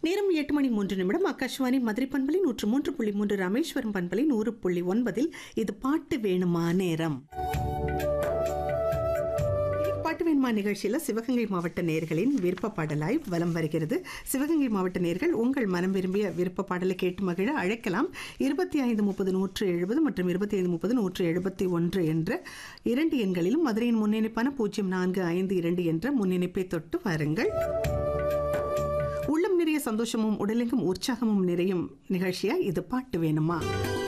நேரம் எட்டு மணி மூன்று நிமிடம் ஆகாஷ்வாணி மதுரை பண்பலை நூற்று மூன்று புள்ளி மூன்று ராமேஸ்வரம் பண்பலை நூறு புள்ளி ஒன்பதில் இது பாட்டு வேணுமா நேரம் பாட்டு வேணுமா நிகழ்ச்சியில் சிவகங்கை மாவட்ட நேர்களின் விருப்ப பாடலாய் வலம் வருகிறது சிவகங்கை மாவட்ட நேர்கள் உங்கள் மனம் விரும்பிய விருப்ப பாடலை கேட்டு மகிழ அழைக்கலாம் இருபத்தி ஐந்து முப்பது நூற்று எழுபது மற்றும் இருபத்தி ஐந்து முப்பது நூற்று எழுபத்தி ஒன்று என்ற இரண்டு எண்களிலும் மதுரையின் முன்னிணைப்பான பூஜ்ஜியம் நான்கு ஐந்து இரண்டு என்ற முன்னிணைப்பை தொட்டு வாருங்கள் உள்ளம் நிறைய சந்தோஷமும் உடலெங்கும் உற்சாகமும் நிறையும் நிகழ்ச்சியா இது பாட்டு வேணுமா